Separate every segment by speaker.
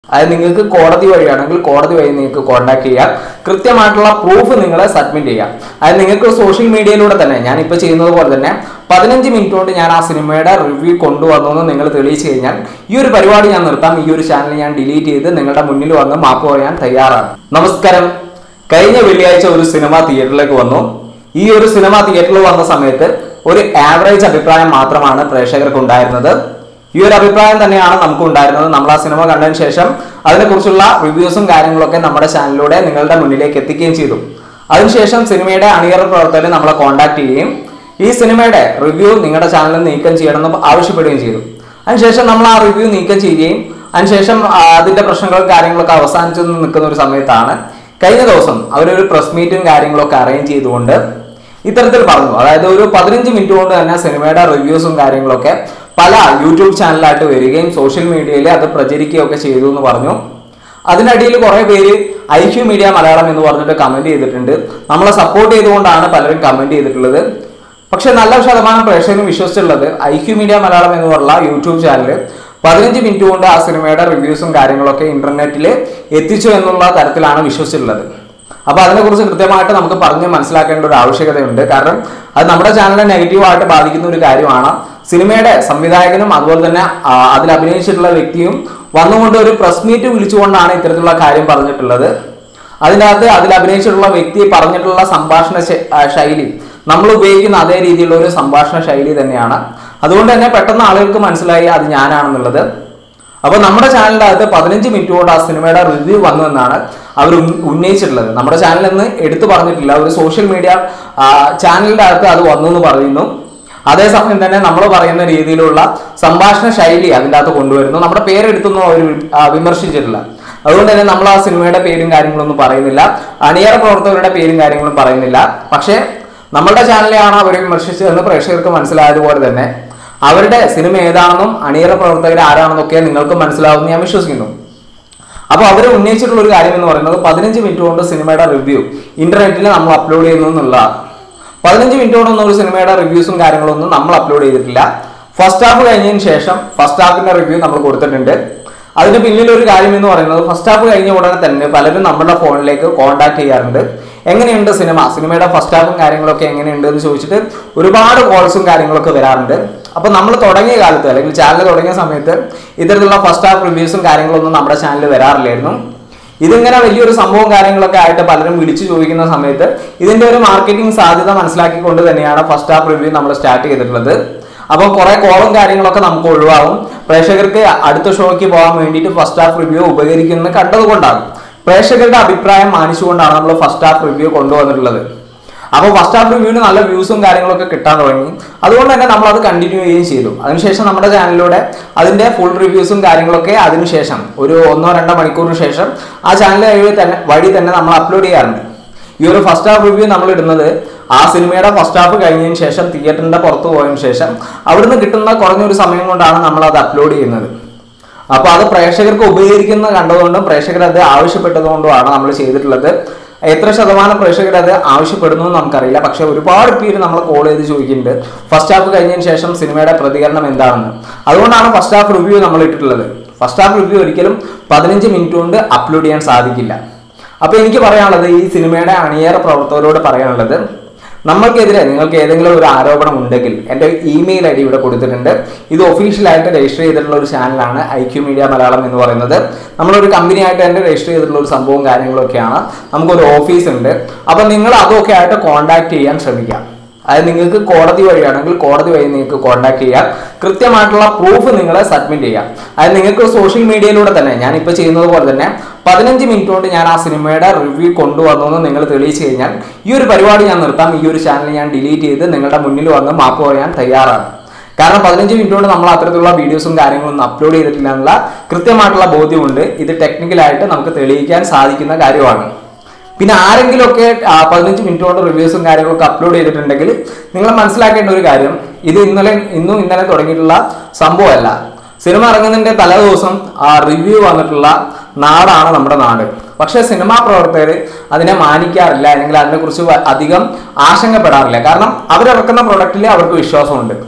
Speaker 1: അത് നിങ്ങൾക്ക് കോടതി വഴിയാണെങ്കിൽ കോടതി വഴി നിങ്ങൾക്ക് കോൺടാക്ട് ചെയ്യാം കൃത്യമായിട്ടുള്ള പ്രൂഫ് നിങ്ങൾ സബ്മിറ്റ് ചെയ്യാം അത് നിങ്ങൾക്ക് സോഷ്യൽ മീഡിയയിലൂടെ തന്നെ ഞാൻ ഇപ്പോൾ ചെയ്യുന്നത് പോലെ തന്നെ പതിനഞ്ച് മിനിറ്റ് കൊണ്ട് ഞാൻ ആ സിനിമയുടെ റിവ്യൂ കൊണ്ടുവന്നു എന്ന് നിങ്ങൾ തെളിയിച്ചു കഴിഞ്ഞാൽ ഈ ഒരു പരിപാടി ഞാൻ നിർത്താം ഈ ഒരു ചാനൽ ഞാൻ ഡിലീറ്റ് ചെയ്ത് നിങ്ങളുടെ മുന്നിൽ വന്ന് മാപ്പ് പറയാൻ തയ്യാറാണ് നമസ്കാരം കഴിഞ്ഞ വെള്ളിയാഴ്ച ഒരു സിനിമ തിയേറ്ററിലേക്ക് വന്നു ഈ ഒരു സിനിമ തിയേറ്ററിൽ വന്ന സമയത്ത് ഒരു ആവറേജ് അഭിപ്രായം മാത്രമാണ് പ്രേക്ഷകർക്ക് ഉണ്ടായിരുന്നത് ഈ ഒരു അഭിപ്രായം തന്നെയാണ് നമുക്ക് ഉണ്ടായിരുന്നത് നമ്മൾ ആ സിനിമ കണ്ടതിന് ശേഷം അതിനെക്കുറിച്ചുള്ള റിവ്യൂസും കാര്യങ്ങളൊക്കെ നമ്മുടെ ചാനലിലൂടെ നിങ്ങളുടെ മുന്നിലേക്ക് എത്തിക്കുകയും ചെയ്തു അതിനുശേഷം സിനിമയുടെ അണിയറ പ്രവർത്തകർ നമ്മളെ കോൺടാക്ട് ചെയ്യുകയും ഈ സിനിമയുടെ റിവ്യൂ നിങ്ങളുടെ ചാനലിൽ നീക്കം ചെയ്യണമെന്ന് ആവശ്യപ്പെടുകയും ചെയ്തു അതിനുശേഷം നമ്മൾ ആ റിവ്യൂ നീക്കം ചെയ്യുകയും അതിനുശേഷം ആ, അതിന്റെ പ്രശ്നങ്ങളും കാര്യങ്ങളൊക്കെ അവസാനിച്ചു നിൽക്കുന്ന ഒരു സമയത്താണ് കഴിഞ്ഞ ദിവസം അവരൊരു പ്രസ് മീറ്റും കാര്യങ്ങളൊക്കെ അറേഞ്ച് ചെയ്തുകൊണ്ട് ഇത്തരത്തിൽ പറഞ്ഞു അതായത് ഒരു പതിനഞ്ച് മിനിറ്റ് കൊണ്ട് തന്നെ സിനിമയുടെ റിവ്യൂസും കാര്യങ്ങളൊക്കെ പല യൂട്യൂബ് ചാനലായിട്ട് വരികയും സോഷ്യൽ മീഡിയയിൽ അത് പ്രചരിക്കുകയൊക്കെ ചെയ്തു എന്ന് പറഞ്ഞു അതിനടിയിൽ കുറെ പേര് ഐക്യു മീഡിയ മലയാളം എന്ന് പറഞ്ഞിട്ട് കമന്റ് ചെയ്തിട്ടുണ്ട് നമ്മളെ സപ്പോർട്ട് ചെയ്തുകൊണ്ടാണ് പലരും കമന്റ് ചെയ്തിട്ടുള്ളത് പക്ഷെ നല്ല ശതമാനം പ്രേക്ഷകരും വിശ്വസിച്ചുള്ളത് ഐക്യു മീഡിയ മലയാളം എന്ന് പറഞ്ഞ യൂട്യൂബ് ചാനൽ പതിനഞ്ച് മിനിറ്റ് കൊണ്ട് ആ സിനിമയുടെ റിവ്യൂസും കാര്യങ്ങളൊക്കെ ഇന്റർനെറ്റിൽ എത്തിച്ചു എന്നുള്ള തരത്തിലാണ് വിശ്വസിച്ചിട്ടുള്ളത് അപ്പൊ അതിനെക്കുറിച്ച് കൃത്യമായിട്ട് നമുക്ക് പറഞ്ഞ് മനസ്സിലാക്കേണ്ട ഒരു ആവശ്യകതയുണ്ട് കാരണം അത് നമ്മുടെ ചാനലിനെ നെഗറ്റീവായിട്ട് ബാധിക്കുന്ന ഒരു കാര്യമാണ് സിനിമയുടെ സംവിധായകനും അതുപോലെ തന്നെ ആ, അതിൽ അഭിനയിച്ചിട്ടുള്ള വ്യക്തിയും വന്നുകൊണ്ട് ഒരു പ്രസ് മീറ്റ് വിളിച്ചുകൊണ്ടാണ് ഇത്തരത്തിലുള്ള കാര്യം പറഞ്ഞിട്ടുള്ളത് അതിനകത്ത് അതിൽ അഭിനയിച്ചിട്ടുള്ള വ്യക്തി പറഞ്ഞിട്ടുള്ള സംഭാഷണ ശൈ- ആ, ശൈലി നമ്മൾ ഉപയോഗിക്കുന്ന അതേ രീതിയിലുള്ള ഒരു സംഭാഷണ ശൈലി തന്നെയാണ് അതുകൊണ്ട് തന്നെ പെട്ടെന്ന് ആളുകൾക്ക് മനസ്സിലായി അത് ഞാനാണെന്നുള്ളത് അപ്പൊ നമ്മുടെ ചാനലിന്റെ അകത്ത് പതിനഞ്ച് മിനിറ്റ് കൊണ്ട് ആ സിനിമയുടെ റിവ്യൂ വന്നു എന്നാണ് അവർ ഉന്ന- ഉന്നയിച്ചിട്ടുള്ളത് നമ്മുടെ ചാനലിൽ നിന്ന് എടുത്തു പറഞ്ഞിട്ടില്ല ഒരു സോഷ്യൽ മീഡിയ ചാനലിന്റെ അകത്ത് അത് വന്നു എന്ന് പറയുന്നു അതേസമയം തന്നെ നമ്മൾ പറയുന്ന രീതിയിലുള്ള സംഭാഷണ ശൈലി അതിൻ്റെ അകത്ത് കൊണ്ടുവരുന്നു നമ്മുടെ പേരെടുത്തൊന്നും അവർ വിമർശിച്ചിട്ടില്ല അതുകൊണ്ട് തന്നെ നമ്മൾ ആ സിനിമയുടെ പേരും കാര്യങ്ങളൊന്നും പറയുന്നില്ല അണിയറ പ്രവർത്തകരുടെ പേരും കാര്യങ്ങളും പറയുന്നില്ല പക്ഷേ നമ്മളുടെ ചാനലിലാണ് അവർ വിമർശിച്ചതെന്ന് പ്രേക്ഷകർക്ക് മനസ്സിലായതുപോലെ തന്നെ അവരുടെ സിനിമ ഏതാണെന്നും അണിയറ പ്രവർത്തകർ ആരാണെന്നൊക്കെ നിങ്ങൾക്ക് മനസ്സിലാവുമെന്ന് ഞാൻ വിശ്വസിക്കുന്നു അപ്പോൾ അവർ ഉന്നയിച്ചിട്ടുള്ള ഒരു കാര്യം എന്ന് പറയുന്നത് പതിനഞ്ച് മിനിറ്റ് കൊണ്ട് സിനിമയുടെ റിവ്യൂ ഇന്റർനെറ്റിൽ നമ്മൾ അപ്ലോഡ് ചെയ്യുന്നു എന്നുള്ളതാണ് പതിനഞ്ച് മിനിറ്റ് കൊണ്ടൊന്നും ഒരു സിനിമയുടെ റിവ്യൂസും കാര്യങ്ങളൊന്നും നമ്മൾ അപ്ലോഡ് ചെയ്തിട്ടില്ല ഫസ്റ്റ് ഹാഫ് കഴിഞ്ഞതിന് ശേഷം ഫസ്റ്റ് ഹാഫിന്റെ റിവ്യൂ നമ്മൾ കൊടുത്തിട്ടുണ്ട് അതിന് പിന്നിൽ ഒരു കാര്യം എന്ന് പറയുന്നത് ഫസ്റ്റ് ഹാഫ് കഴിഞ്ഞ ഉടനെ തന്നെ പലരും നമ്മുടെ ഫോണിലേക്ക് കോൺടാക്ട് ചെയ്യാറുണ്ട് എങ്ങനെയുണ്ട് സിനിമ സിനിമയുടെ ഫസ്റ്റ് ഹാഫും കാര്യങ്ങളൊക്കെ എങ്ങനെയുണ്ട് എന്ന് ചോദിച്ചിട്ട് ഒരുപാട് കോൾസും കാര്യങ്ങളൊക്കെ വരാറുണ്ട് അപ്പൊ നമ്മൾ തുടങ്ങിയ കാലത്ത് അല്ലെങ്കിൽ ചാനൽ തുടങ്ങിയ സമയത്ത് ഇത്തരത്തിലുള്ള ഫസ്റ്റ് ഹാഫ് റിവ്യൂസും കാര്യങ്ങളൊന്നും നമ്മുടെ ചാനലിൽ വരാറില്ലായിരുന്നു ഇതിങ്ങനെ വലിയൊരു സംഭവം കാര്യങ്ങളൊക്കെ ആയിട്ട് പലരും വിളിച്ചു ചോദിക്കുന്ന സമയത്ത് ഇതിന്റെ ഒരു മാർക്കറ്റിംഗ് സാധ്യത മനസ്സിലാക്കിക്കൊണ്ട് തന്നെയാണ് ഫസ്റ്റ് ഹാഫ് റിവ്യൂ നമ്മൾ സ്റ്റാർട്ട് ചെയ്തിട്ടുള്ളത് അപ്പോൾ കുറെ കോളും കാര്യങ്ങളൊക്കെ നമുക്ക് ഒഴിവാകും പ്രേക്ഷകർക്ക് അടുത്ത ഷോയ്ക്ക് പോകാൻ വേണ്ടിയിട്ട് ഫസ്റ്റ് ഹാഫ് റിവ്യൂ ഉപകരിക്കുന്നത് കണ്ടതുകൊണ്ടാണ് പ്രേക്ഷകരുടെ അഭിപ്രായം മാനിച്ചുകൊണ്ടാണ് നമ്മൾ ഫസ്റ്റ് ഹാഫ് റിവ്യൂ കൊണ്ടുവന്നിട്ടുള്ളത് അപ്പോൾ ഫസ്റ്റ് ഹാഫ് റിവ്യൂവിന് നല്ല വ്യൂസും കാര്യങ്ങളൊക്കെ കിട്ടാൻ തുടങ്ങി അതുകൊണ്ട് തന്നെ നമ്മൾ അത് കണ്ടിന്യൂ ചെയ്യുകയും ചെയ്തു അതിനുശേഷം നമ്മുടെ ചാനലിലൂടെ അതിന്റെ ഫുൾ റിവ്യൂസും കാര്യങ്ങളൊക്കെ അതിനുശേഷം ഒരു ഒന്നോ രണ്ടോ മണിക്കൂറിന് ശേഷം ആ ചാനൽ വഴി തന്നെ വഴി തന്നെ നമ്മൾ അപ്ലോഡ് ചെയ്യാറുണ്ട് ഈ ഒരു ഫസ്റ്റ് ഹാഫ് റിവ്യൂ നമ്മൾ ഇടുന്നത് ആ സിനിമയുടെ ഫസ്റ്റ് ഹാഫ് കഴിഞ്ഞതിന് ശേഷം തിയേറ്ററിന്റെ പുറത്ത് പോയതിനു ശേഷം അവിടുന്ന് കിട്ടുന്ന കുറഞ്ഞൊരു സമയം കൊണ്ടാണ് നമ്മൾ അത് അപ്ലോഡ് ചെയ്യുന്നത് അപ്പൊ അത് പ്രേക്ഷകർക്ക് ഉപകരിക്കുന്ന കണ്ടതുകൊണ്ടും പ്രേക്ഷകർ അത് ആവശ്യപ്പെട്ടതുകൊണ്ടുമാണ് നമ്മൾ ചെയ്തിട്ടുള്ളത് എത്ര ശതമാനം പ്രേക്ഷകർ അത് ആവശ്യപ്പെടുന്നു എന്ന് നമുക്കറിയില്ല പക്ഷെ ഒരുപാട് പേര് നമ്മൾ കോൾ ചെയ്ത് ചോദിക്കുന്നുണ്ട് ഫസ്റ്റ് ഹാഫ് കഴിഞ്ഞതിന് ശേഷം സിനിമയുടെ പ്രതികരണം എന്താണെന്ന് അതുകൊണ്ടാണ് ഫസ്റ്റ് ഹാഫ് റിവ്യൂ നമ്മൾ ഇട്ടിട്ടുള്ളത് ഫസ്റ്റ് ഹാഫ് റിവ്യൂ ഒരിക്കലും പതിനഞ്ച് മിനിറ്റ് കൊണ്ട് അപ്ലോഡ് ചെയ്യാൻ സാധിക്കില്ല അപ്പൊ എനിക്ക് പറയാനുള്ളത് ഈ സിനിമയുടെ അണിയറ പ്രവർത്തകരോട് പറയാനുള്ളത് നമ്മൾക്കെതിരെ നിങ്ങൾക്ക് ഏതെങ്കിലും ഒരു ആരോപണം ഉണ്ടെങ്കിൽ എൻ്റെ ഇമെയിൽ ഐ ഡി ഇവിടെ കൊടുത്തിട്ടുണ്ട് ഇത് ഒഫീഷ്യലായിട്ട് രജിസ്റ്റർ ചെയ്തിട്ടുള്ള ഒരു ചാനലാണ് ഐക്യു മീഡിയ മലയാളം എന്ന് പറയുന്നത് നമ്മളൊരു കമ്പനി ആയിട്ട് തന്നെ രജിസ്റ്റർ ചെയ്തിട്ടുള്ള ഒരു സംഭവവും കാര്യങ്ങളൊക്കെയാണ് നമുക്കൊരു ഓഫീസ് ഉണ്ട് അപ്പം നിങ്ങൾ അതൊക്കെ ആയിട്ട് കോൺടാക്ട് ചെയ്യാൻ ശ്രമിക്കാം അതായത് നിങ്ങൾക്ക് കോടതി വഴിയാണെങ്കിൽ കോടതി വഴി നിങ്ങൾക്ക് കോൺടാക്ട് ചെയ്യാം കൃത്യമായിട്ടുള്ള പ്രൂഫ് നിങ്ങൾ സബ്മിറ്റ് ചെയ്യാം അതായത് നിങ്ങൾക്ക് സോഷ്യൽ മീഡിയയിലൂടെ തന്നെ ഞാൻ ഇപ്പോൾ ചെയ്യുന്നത് പോലെ തന്നെ പതിനഞ്ച് മിനിറ്റ് കൊണ്ട് ഞാൻ ആ സിനിമയുടെ റിവ്യൂ കൊണ്ടുവന്നു എന്ന് നിങ്ങൾ തെളിയിച്ചു കഴിഞ്ഞാൽ ഈ ഒരു പരിപാടി ഞാൻ നിർത്താം ഈ ഒരു ചാനൽ ഞാൻ ഡിലീറ്റ് ചെയ്ത് നിങ്ങളുടെ മുന്നിൽ വന്ന് മാപ്പ് പറയാൻ തയ്യാറാണ് കാരണം പതിനഞ്ച് മിനിറ്റ് കൊണ്ട് നമ്മൾ അത്തരത്തിലുള്ള വീഡിയോസും കാര്യങ്ങളൊന്നും അപ്ലോഡ് ചെയ്തിട്ടില്ല എന്നുള്ള കൃത്യമായിട്ടുള്ള ബോധ്യമുണ്ട് ഇത് ടെക്നിക്കലായിട്ട് നമുക്ക് തെളിയിക്കാൻ സാധിക്കുന്ന കാര്യമാണ് പിന്നെ ആരെങ്കിലുമൊക്കെ ആ, പതിനഞ്ച് മിനിറ്റ് കൊണ്ട് റിവ്യൂസും കാര്യങ്ങളൊക്കെ അപ്ലോഡ് ചെയ്തിട്ടുണ്ടെങ്കിൽ നിങ്ങൾ മനസ്സിലാക്കേണ്ട ഒരു കാര്യം ഇത് ഇന്നലെ ഇന്നും ഇന്നലെ തുടങ്ങിയിട്ടുള്ള സംഭവമല്ല സിനിമ ഇറങ്ങുന്നതിന്റെ തലേദിവസം ആ റിവ്യൂ വന്നിട്ടുള്ള നാടാണ് നമ്മുടെ നാട് പക്ഷേ സിനിമാ പ്രവർത്തകർ അതിനെ മാനിക്കാറില്ല അല്ലെങ്കിൽ അതിനെക്കുറിച്ച് വ- അധികം ആശങ്കപ്പെടാറില്ല കാരണം അവരിറക്കുന്ന പ്രൊഡക്റ്റിൽ അവർക്ക് വിശ്വാസമുണ്ട്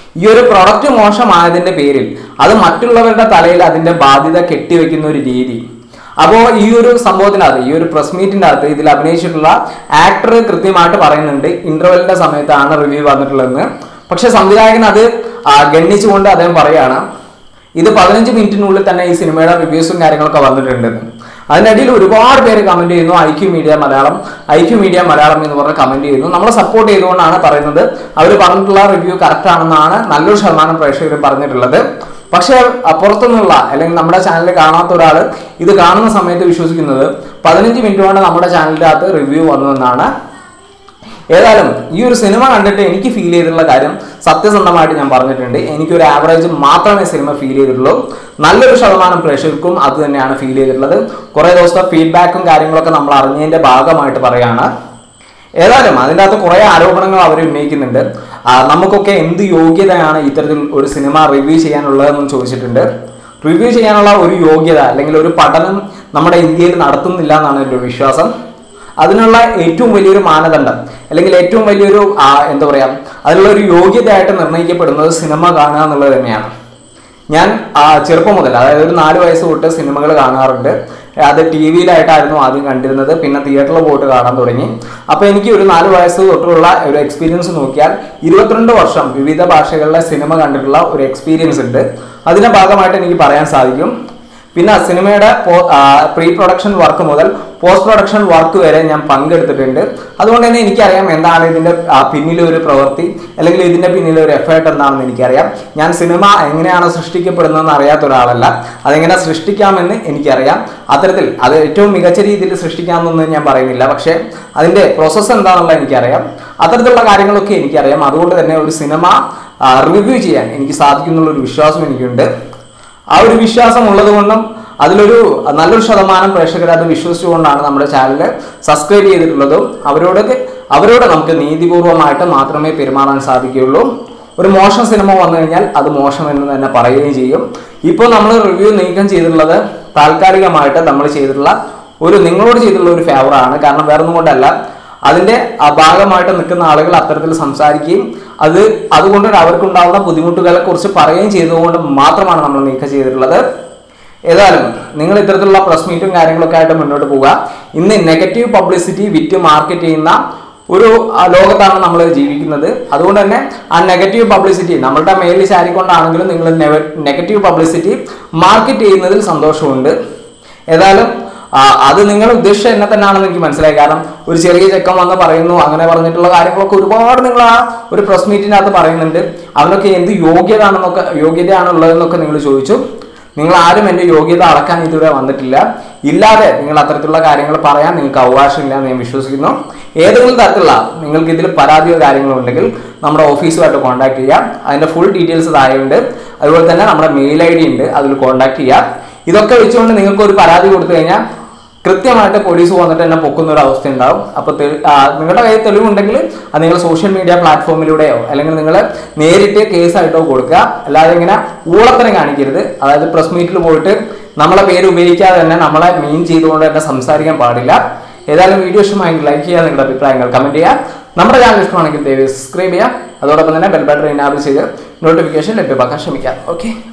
Speaker 1: ഈ ഒരു പ്രൊഡക്റ്റ് മോശമായതിന്റെ പേരിൽ അത് മറ്റുള്ളവരുടെ തലയിൽ അതിന്റെ ബാധ്യത കെട്ടിവെക്കുന്ന ഒരു രീതി അപ്പോൾ ഈ ഒരു സംഭവത്തിനകത്ത് ഈ ഒരു പ്രസ് മീറ്റിന്റെ അകത്ത് ഇതിൽ അഭിനയിച്ചിട്ടുള്ള ആക്ടർ കൃത്യമായിട്ട് പറയുന്നുണ്ട് ഇന്റർവെലിന്റെ സമയത്താണ് റിവ്യൂ വന്നിട്ടുള്ളതെന്ന് പക്ഷെ സംവിധായകൻ അത് ആ, ഗണ്ണിച്ചുകൊണ്ട് അദ്ദേഹം പറയാണ് ഇത് പതിനഞ്ച് മിനിറ്റിനുള്ളിൽ തന്നെ ഈ സിനിമയുടെ റിവ്യൂസും കാര്യങ്ങളൊക്കെ വന്നിട്ടുണ്ടെന്ന് അതിനിടയിൽ ഒരുപാട് പേര് കമന്റ് ചെയ്യുന്നു I Q media Malayalam I Q media Malayalam എന്ന് പറഞ്ഞ് കമന്റ് ചെയ്യുന്നു നമ്മളെ സപ്പോർട്ട് ചെയ്തുകൊണ്ടാണ് പറയുന്നത് അവർ പറഞ്ഞിട്ടുള്ള റിവ്യൂ കറക്റ്റ് ആണെന്നാണ് നല്ലൊരു ശതമാനം പ്രേക്ഷകർ പറഞ്ഞിട്ടുള്ളത് പക്ഷേ അഹ് പുറത്തുനിന്നുള്ള അല്ലെങ്കിൽ നമ്മുടെ ചാനൽ കാണാത്ത ഒരാൾ ഇത് കാണുന്ന സമയത്ത് വിശ്വസിക്കുന്നത് പതിനഞ്ച് മിനിറ്റ് കൊണ്ട് നമ്മുടെ ചാനലിൻ്റെ അകത്ത് റിവ്യൂ വന്നു ഏതായാലും ഈ ഒരു സിനിമ കണ്ടിട്ട് എനിക്ക് ഫീൽ ചെയ്തിട്ടുള്ള കാര്യം സത്യസന്ധമായിട്ട് ഞാൻ പറഞ്ഞിട്ടുണ്ട് എനിക്കൊരു ആവറേജ് മാത്രമേ സിനിമ ഫീൽ ചെയ്തിട്ടുള്ളൂ നല്ലൊരു ശതമാനം പ്രേക്ഷകർക്കും അത് തന്നെയാണ് ഫീൽ ചെയ്തിട്ടുള്ളത് കുറേ ദിവസത്തെ ഫീഡ്ബാക്കും കാര്യങ്ങളൊക്കെ നമ്മൾ അറിഞ്ഞതിന്റെ ഭാഗമായിട്ട് പറയാണ് ഏതായാലും അതിൻ്റെ അകത്ത് കുറേ ആരോപണങ്ങൾ അവർ ഉന്നയിക്കുന്നുണ്ട് ആ, നമുക്കൊക്കെ എന്ത് യോഗ്യതയാണ് ഇത്തരത്തിൽ ഒരു സിനിമ റിവ്യൂ ചെയ്യാനുള്ളതെന്ന് ചോദിച്ചിട്ടുണ്ട് റിവ്യൂ ചെയ്യാനുള്ള ഒരു യോഗ്യത അല്ലെങ്കിൽ ഒരു പഠനം നമ്മുടെ ഇന്ത്യയിൽ നടത്തുന്നില്ല എന്നാണ് എൻ്റെ ഒരു വിശ്വാസം അതിനുള്ള ഏറ്റവും വലിയൊരു മാനദണ്ഡം അല്ലെങ്കിൽ ഏറ്റവും വലിയൊരു ആ, എന്താ പറയാ അതിനുള്ള ഒരു യോഗ്യതയായിട്ട് നിർണ്ണയിക്കപ്പെടുന്നത് സിനിമ കാണുക എന്നുള്ളത് തന്നെയാണ് ഞാൻ ആ, ചെറുപ്പം മുതൽ അതായത് ഒരു നാല് വയസ്സ് തൊട്ട് സിനിമകൾ കാണാറുണ്ട് അത് ടി വിയിലായിട്ടായിരുന്നു ആദ്യം കണ്ടിരുന്നത് പിന്നെ തിയേറ്ററിൽ പോയിട്ട് കാണാൻ തുടങ്ങി അപ്പോൾ എനിക്ക് ഒരു നാല് വയസ്സ് തൊട്ടുള്ള ഒരു എക്സ്പീരിയൻസ് നോക്കിയാൽ ഇരുപത്തിരണ്ട് വർഷം വിവിധ ഭാഷകളിലെ സിനിമ കണ്ടിട്ടുള്ള ഒരു എക്സ്പീരിയൻസ് ഉണ്ട് അതിന്റെ ഭാഗമായിട്ട് എനിക്ക് പറയാൻ സാധിക്കും പിന്നെ സിനിമയുടെ പ്രീ പ്രൊഡക്ഷൻ വർക്ക് മുതൽ പോസ്റ്റ് പ്രൊഡക്ഷൻ വർക്ക് വരെ ഞാൻ പങ്കെടുത്തിട്ടുണ്ട് അതുകൊണ്ട് തന്നെ എനിക്കറിയാം എന്താണ് ഇതിന്റെ ആ, പിന്നിലെ ഒരു പ്രവൃത്തി അല്ലെങ്കിൽ ഇതിന്റെ പിന്നിലെ ഒരു എഫേർട്ട് എന്താണെന്ന് എനിക്കറിയാം ഞാൻ സിനിമ എങ്ങനെയാണ് സൃഷ്ടിക്കപ്പെടുന്നതെന്ന് അറിയാത്ത ഒരാളല്ല അതെങ്ങനെ സൃഷ്ടിക്കാമെന്ന് എനിക്കറിയാം അത്തരത്തിൽ അത് ഏറ്റവും മികച്ച രീതിയിൽ സൃഷ്ടിക്കാമെന്നൊന്നും ഞാൻ പറയുന്നില്ല പക്ഷേ അതിന്റെ പ്രോസസ്സ് എന്താണെന്നുള്ളത് എനിക്കറിയാം അത്തരത്തിലുള്ള കാര്യങ്ങളൊക്കെ എനിക്കറിയാം അതുകൊണ്ട് തന്നെ ഒരു സിനിമ റിവ്യൂ ചെയ്യാൻ എനിക്ക് സാധിക്കുന്നുള്ള ഒരു വിശ്വാസം എനിക്കുണ്ട് ആ ഒരു വിശ്വാസം ഉള്ളത് കൊണ്ടും അതിലൊരു നല്ലൊരു ശതമാനം പ്രേക്ഷകർ അത് വിശ്വസിച്ചുകൊണ്ടാണ് നമ്മുടെ ചാനൽ സബ്സ്ക്രൈബ് ചെയ്തിട്ടുള്ളതും അവരോടൊക്കെ അവരോട് നമുക്ക് നീതിപൂർവമായിട്ട് മാത്രമേ പെരുമാറാൻ സാധിക്കുകയുള്ളൂ ഒരു മോശം സിനിമ വന്നു കഴിഞ്ഞാൽ അത് മോശം എന്ന് തന്നെ പറയുകയും ചെയ്യും ഇപ്പോൾ നമ്മൾ റിവ്യൂ നീക്കം ചെയ്തിട്ടുള്ളത് താൽക്കാലികമായിട്ട് നമ്മൾ ചെയ്തിട്ടുള്ള ഒരു നിങ്ങളോട് ചെയ്തിട്ടുള്ള ഒരു ഫേവറാണ് കാരണം വേറൊന്നും കൊണ്ടല്ല അതിന്റെ ആ ഭാഗമായിട്ട് നിൽക്കുന്ന ആളുകൾ അത്തരത്തിൽ സംസാരിക്കുകയും അത് അതുകൊണ്ട് അവർക്കുണ്ടാവുന്ന ബുദ്ധിമുട്ടുകളെ കുറിച്ച് പറയുകയും ചെയ്തുകൊണ്ട് മാത്രമാണ് നമ്മൾ നീക്കം ചെയ്തിട്ടുള്ളത് ഏതായാലും നിങ്ങൾ ഇത്തരത്തിലുള്ള പ്രസ് മീറ്റും കാര്യങ്ങളൊക്കെ ആയിട്ട് മുന്നോട്ട് പോവുക ഇന്ന് നെഗറ്റീവ് പബ്ലിസിറ്റി വിറ്റ് മാർക്കറ്റ് ചെയ്യുന്ന ഒരു ആ, ലോകത്താണ് നമ്മൾ ജീവിക്കുന്നത് അതുകൊണ്ട് തന്നെ ആ നെഗറ്റീവ് പബ്ലിസിറ്റി നമ്മളുടെ മേലിൽ ചാരിക്കൊണ്ടാണെങ്കിലും നിങ്ങൾ നെഗറ്റീവ് പബ്ലിസിറ്റി മാർക്കറ്റ് ചെയ്യുന്നതിൽ സന്തോഷമുണ്ട് ഏതായാലും ആ, അത് നിങ്ങൾ ഉദ്ദേശിച്ച എന്നെ തന്നെയാണെന്ന് എനിക്ക് മനസ്സിലായി കാരണം ഒരു ചെറിയ ചെക്കൻ വന്ന് പറയുന്നു അങ്ങനെ പറഞ്ഞിട്ടുള്ള കാര്യങ്ങളൊക്കെ ഒരുപാട് നിങ്ങൾ ആ ഒരു പ്രസ് മീറ്റിനകത്ത് പറയുന്നുണ്ട് അവനൊക്കെ എന്ത് യോഗ്യതാണെന്നൊക്കെ യോഗ്യതയാണുള്ളതെന്നൊക്കെ നിങ്ങൾ ചോദിച്ചു നിങ്ങൾ ആരും എൻ്റെ യോഗ്യത അളക്കാൻ ഇതുവരെ വന്നിട്ടില്ല ഇല്ലാതെ നിങ്ങൾ അത്തരത്തിലുള്ള കാര്യങ്ങൾ പറയാൻ നിങ്ങൾക്ക് അവകാശമില്ല എന്ന് ഞാൻ വിശ്വസിക്കുന്നു ഏതെങ്കിലും തരത്തിലുള്ള നിങ്ങൾക്ക് ഇതിൽ പരാതിയോ കാര്യങ്ങളോ ഉണ്ടെങ്കിൽ നമ്മുടെ ഓഫീസുമായിട്ട് കോൺടാക്ട് ചെയ്യാം അതിൻ്റെ ഫുൾ ഡീറ്റെയിൽസ് താഴെയുണ്ട് അതുപോലെ തന്നെ നമ്മുടെ മെയിൽ ഐ ഡി ഉണ്ട് അതിൽ കോൺടാക്ട് ചെയ്യാം ഇതൊക്കെ വെച്ചുകൊണ്ട് നിങ്ങൾക്ക് ഒരു പരാതി കൊടുത്തു കഴിഞ്ഞാൽ കൃത്യമായിട്ട് പോലീസ് വന്നിട്ട് തന്നെ പൊക്കുന്ന ഒരു അവസ്ഥ ഉണ്ടാവും അപ്പോൾ നിങ്ങളുടെ കയ്യിൽ തെളിവുണ്ടെങ്കിൽ അത് നിങ്ങൾ സോഷ്യൽ മീഡിയ പ്ലാറ്റ്ഫോമിലൂടെയോ അല്ലെങ്കിൽ നിങ്ങൾ നേരിട്ട് കേസായിട്ടോ കൊടുക്കുക അല്ലാതെ ഇങ്ങനെ ഊളത്തരം കാണിക്കരുത് അതായത് പ്രസ് മീറ്റിൽ പോയിട്ട് നമ്മളെ പേര് ഉപയോഗിക്കാതെ തന്നെ നമ്മളെ മീൻ ചെയ്തുകൊണ്ട് തന്നെ സംസാരിക്കാൻ പാടില്ല ഏതായാലും വീഡിയോ ഇഷ്ടമായെങ്കിൽ ലൈക്ക് ചെയ്യുക നിങ്ങളുടെ അഭിപ്രായങ്ങൾ കമന്റ് ചെയ്യുക നമ്മുടെ ചാനൽ ഇഷ്ടമാണെങ്കിൽ ദയവ് സബ്സ്ക്രൈബ് ചെയ്യുക അതോടൊപ്പം തന്നെ ബെൽ ബട്ടൺ എനാബിൾ ചെയ്ത് നോട്ടിഫിക്കേഷൻ ലഭ്യമാക്കാൻ ശ്രമിക്കാം ഓക്കെ